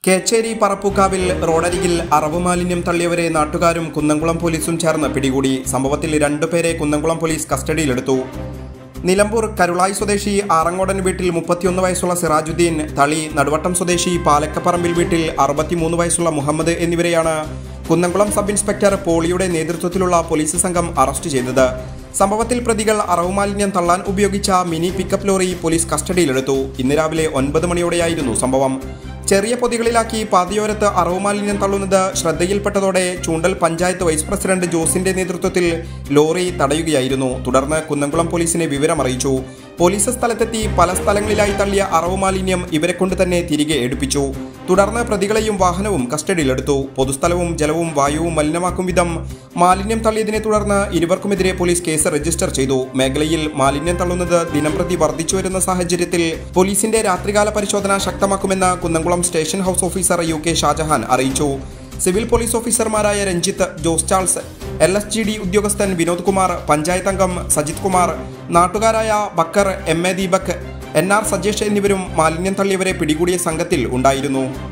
കേച്ചേരി പറപ്പൂക്കാവിൽ റോഡരികിൽ അറവ് മാലിന്യം തള്ളിയവരെ നാട്ടുകാരും കുന്നംകുളം പോലീസും ചേർന്ന് പിടികൂടി സംഭവത്തിൽ രണ്ടുപേരെ കുന്നംകുളം പോലീസ് കസ്റ്റഡിയിലെടുത്തു നിലമ്പൂർ കരുളായി സ്വദേശി ആറങ്ങോടൻ വീട്ടിൽ മുപ്പത്തിയൊന്ന് വയസ്സുള്ള സിറാജുദ്ദീൻ തളി നടുവട്ടം സ്വദേശി പാലക്കപ്പറമ്പിൽ വീട്ടിൽ അറുപത്തിമൂന്ന് വയസ്സുള്ള മുഹമ്മദ് എന്നിവരെയാണ് കുന്നംകുളം സബ് ഇൻസ്പെക്ടർ പോളിയുടെ നേതൃത്വത്തിലുള്ള പോലീസ് സംഘം അറസ്റ്റ് ചെയ്തത് സംഭവത്തിൽ പ്രതികൾ അറവ് മാലിന്യം തള്ളാൻ ഉപയോഗിച്ച മിനി പിക്കപ്പ് ലോറി പോലീസ് കസ്റ്റഡിയിലെടുത്തു ഇന്ന് രാവിലെ ഒൻപത് മണിയോടെയായിരുന്നു സംഭവം ചെറിയ പൊതികളിലാക്കി പാതയോരത്ത് അറവ് മാലിന്യം തള്ളുന്നത് ശ്രദ്ധയിൽപ്പെട്ടതോടെ ചൂണ്ടൽ പഞ്ചായത്ത് വൈസ് പ്രസിഡന്റ് ജോസിന്റെ നേതൃത്വത്തിൽ ലോറി തടയുകയായിരുന്നു തുടർന്ന് കുന്നംകുളം പോലീസിനെ വിവരമറിയിച്ചു പോലീസ് സ്ഥലത്തെത്തി പല സ്ഥലങ്ങളിലായി തള്ളിയ അറവ് മാലിന്യം ഇവരെ കൊണ്ട് തന്നെ തിരികെ എടുപ്പിച്ചു തുടർന്ന് പ്രതികളെയും വാഹനവും കസ്റ്റഡിയിലെടുത്തു പൊതുസ്ഥലവും ജലവും വായുവും മലിനമാക്കും വിധം മാലിന്യം തള്ളിയതിനെ തുടർന്ന് ഇരുവർക്കുമെതിരെ പോലീസ് കേസ് രജിസ്റ്റർ ചെയ്തു മേഖലയിൽ മാലിന്യം തള്ളുന്നത് ദിനംപ്രതി വർദ്ധിച്ചു വരുന്ന സാഹചര്യത്തിൽ പോലീസിന്റെ രാത്രികാല പരിശോധന ശക്തമാക്കുമെന്ന് Kunnamkulam station house officer U K Shajahan അറിയിച്ചു സിവിൽ പോലീസ് ഓഫീസർമാരായ Ranjith Jose Charles L S G D ഉദ്യോഗസ്ഥൻ വിനോദ് കുമാർ പഞ്ചായത്ത് അംഗം സജിത് കുമാർ നാട്ടുകാരായ Bakkar M A Deepak N R Sajesh എന്നിവരും മാലിന്യം തള്ളിയവരെ പിടികൂടിയ സംഘത്തിൽ ഉണ്ടായിരുന്നു